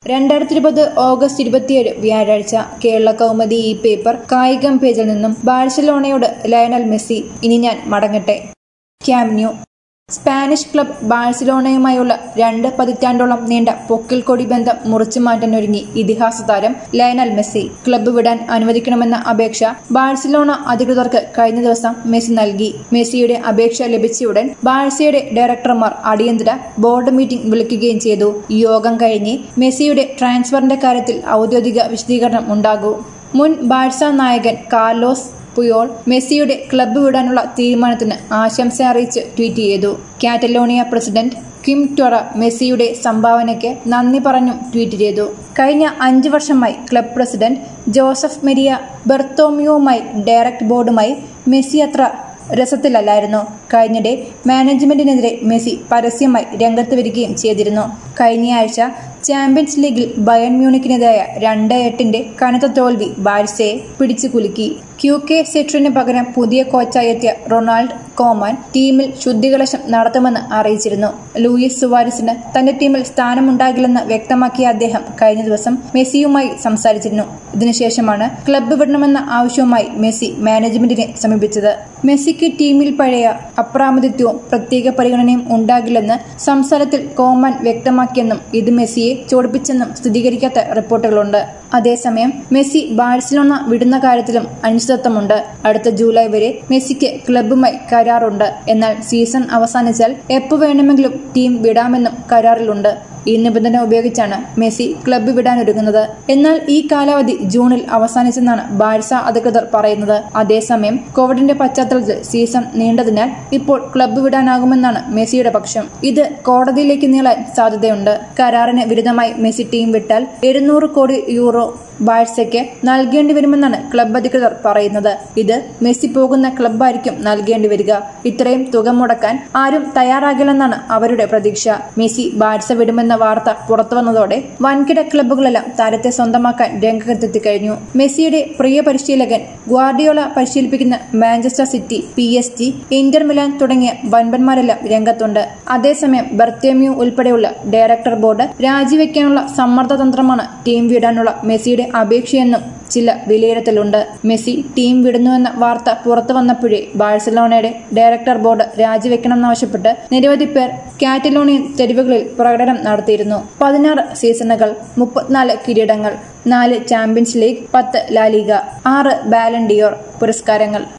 രണ്ടായിരത്തി ഇരുപത് ഓഗസ്റ്റ് ഇരുപത്തിയേഴ് വ്യാഴാഴ്ച കേരള കൗമുദി ഈ പേപ്പർ കായികം പേജിൽ നിന്നും ബാഴ്സലോണയോട് ലയണൽ മെസ്സി ഇനി ഞാൻ മടങ്ങട്ടെ ക്യാമ്ന്യൂ സ്പാനിഷ് ക്ലബ് ബാഴ്സലോണയുമായുള്ള രണ്ട് പതിറ്റാണ്ടോളം നീണ്ട പൊക്കിൽ കൊടി ബന്ധം മുറിച്ചു മാറ്റാനൊരുങ്ങി ഇതിഹാസ താരം ലയണൽ മെസ്സി ക്ലബ്ബ് വിടാൻ അനുവദിക്കണമെന്ന അപേക്ഷ ബാഴ്സലോണ അധികൃതർക്ക് കഴിഞ്ഞ ദിവസം മെസ്സി നൽകി മെസ്സിയുടെ അപേക്ഷ ലഭിച്ചയുടൻ ബാഴ്സയുടെ ഡയറക്ടർമാർ അടിയന്തര ബോർഡ് മീറ്റിംഗ് വിളിക്കുകയും ചെയ്തു യോഗം കഴിഞ്ഞ് മെസ്സിയുടെ ട്രാൻസ്ഫറിന്റെ കാര്യത്തിൽ ഔദ്യോഗിക വിശദീകരണം ഉണ്ടാകൂ മുൻ ബാഴ്സ നായകൻ കാർലോസ് പുയോൾ മെസ്സിയുടെ ക്ലബ്ബ് വിടാനുള്ള തീരുമാനത്തിന് ആശംസ അറിയിച്ച് ട്വീറ്റ് ചെയ്തു കാറ്റലോണിയ പ്രസിഡന്റ് കിം ടൊറ മെസ്സിയുടെ സംഭാവനയ്ക്ക് നന്ദി പറഞ്ഞും ട്വീറ്റ് ചെയ്തു കഴിഞ്ഞ അഞ്ച് വർഷമായി ക്ലബ് പ്രസിഡന്റ് ജോസഫ് മെരിയ ബെർത്തോമിയോവുമായി ഡയറക്ട് ബോർഡുമായി മെസ്സി അത്ര രസത്തിലല്ലായിരുന്നു കഴിഞ്ഞിടെ മാനേജ്മെന്റിനെതിരെ മെസ്സി പരസ്യമായി രംഗത്ത് വരികയും ചെയ്തിരുന്നു കഴിഞ്ഞയാഴ്ച ചാമ്പ്യൻസ് ലീഗിൽ ബയൺ മ്യൂണിക്കിനെതിരായ രണ്ട് എട്ടിന്റെ കനത്ത തോൽവി ബാഴ്സയെ പിടിച്ചു കുലുക്കി ക്യു കെ സെട്രിന് പകരം പുതിയ കോച്ചായി എത്തിയ റൊണാൾഡ് കോമാൻ ടീമിൽ ശുദ്ധികലശം നടത്തുമെന്ന് അറിയിച്ചിരുന്നു ലൂയിസ് സുവാരിസിന് തന്റെ ടീമിൽ സ്ഥാനമുണ്ടാകില്ലെന്ന് വ്യക്തമാക്കിയ അദ്ദേഹം കഴിഞ്ഞ ദിവസം മെസ്സിയുമായി സംസാരിച്ചിരുന്നു ഇതിനുശേഷമാണ് ക്ലബ്ബ് വിടണമെന്ന ആവശ്യവുമായി മെസ്സി മാനേജ്മെന്റിനെ സമീപിച്ചത് മെസ്സിക്ക് ടീമിൽ പഴയ അപ്രാമുദിത്വവും പ്രത്യേക പരിഗണനയും ഉണ്ടാകില്ലെന്ന് സംസാരത്തിൽ കോമാൻ വ്യക്തമാക്കിയെന്നും ഇത് മെസ്സിയെ ചോടിപ്പിച്ചെന്നും സ്ഥിരീകരിക്കാത്ത റിപ്പോർട്ടുകളുണ്ട് അതേസമയം മെസ്സി ബാഴ്സലോണ വിടുന്ന കാര്യത്തിലും അനിശ്ചിതത്വമുണ്ട് അടുത്ത ജൂലൈ വരെ മെസ്സിക്ക് ക്ലബ്ബുമായി കരാറുണ്ട് എന്നാൽ സീസൺ അവസാനിച്ചാൽ എപ്പോ വേണമെങ്കിലും ടീം വിടാമെന്നും കരാറിലുണ്ട് ഈ നിബന്ധന ഉപയോഗിച്ചാണ് മെസ്സി ക്ലബ്ബ് വിടാനൊരുങ്ങുന്നത് എന്നാൽ ഈ കാലാവധി ജൂണിൽ അവസാനിച്ചെന്നാണ് ബാഴ്സ അധികൃതർ പറയുന്നത് അതേസമയം കോവിഡിന്റെ പശ്ചാത്തലത്തിൽ സീസൺ നീണ്ടതിനാൽ ഇപ്പോൾ ക്ലബ്ബ് വിടാനാകുമെന്നാണ് മെസ്സിയുടെ പക്ഷം ഇത് കോടതിയിലേക്ക് നീളാൻ സാധ്യതയുണ്ട് കരാറിന് വിരുദ്ധമായി മെസ്സി ടീം വിട്ടാൽ എഴുന്നൂറ് കോടി യൂറോ ബാഴ്സയ്ക്ക് നൽകേണ്ടി വരുമെന്നാണ് ക്ലബ്ബ് അധികൃതർ പറയുന്നത് ഇത് മെസ്സി പോകുന്ന ക്ലബ്ബായിരിക്കും നൽകേണ്ടി വരിക ഇത്രയും തുക മുടക്കാൻ ആരും തയ്യാറാകില്ലെന്നാണ് അവരുടെ പ്രതീക്ഷ മെസ്സി ബാഴ്സ വിടുമെന്ന വാർത്ത പുറത്തുവന്നതോടെ വൻകിട ക്ലബ്ബുകളെല്ലാം താരത്തെ സ്വന്തമാക്കാൻ രംഗത്തെത്തി കഴിഞ്ഞു മെസ്സിയുടെ പ്രിയ പരിശീലകൻ ഗ്വാർഡിയോള പരിശീലിപ്പിക്കുന്ന Manchester City P S G Inter Milan തുടങ്ങിയ വൻപന്മാരെല്ലാം രംഗത്തുണ്ട് അതേസമയം ബർത്തേമ്യു ഉൾപ്പെടെയുള്ള ഡയറക്ടർ ബോർഡ് രാജിവെക്കാനുള്ള സമ്മർദ്ദതന്ത്രമാണ് ടീം വിടാനുള്ള മെസ്സിയുടെ അപേക്ഷയെന്നും ചില വിലയിരുത്തലുണ്ട് മെസ്സി ടീം വിടുന്നുവെന്ന വാർത്ത പുറത്തു വന്നപ്പോഴേ ബാഴ്സലോണയുടെ ഡയറക്ടർ ബോർഡ് രാജിവെക്കണമെന്നാവശ്യപ്പെട്ട് നിരവധി പേർ കാറ്റലോണിയൻ തെരുവുകളിൽ പ്രകടനം നടത്തിയിരുന്നു പതിനാറ് സീസണുകൾ മുപ്പത്തിനാല് കിരീടങ്ങൾ നാല് ചാമ്പ്യൻസ് ലീഗ് പത്ത് ലാലിഗ ആറ് ബാലൻഡിയോർ പുരസ്കാരങ്ങൾ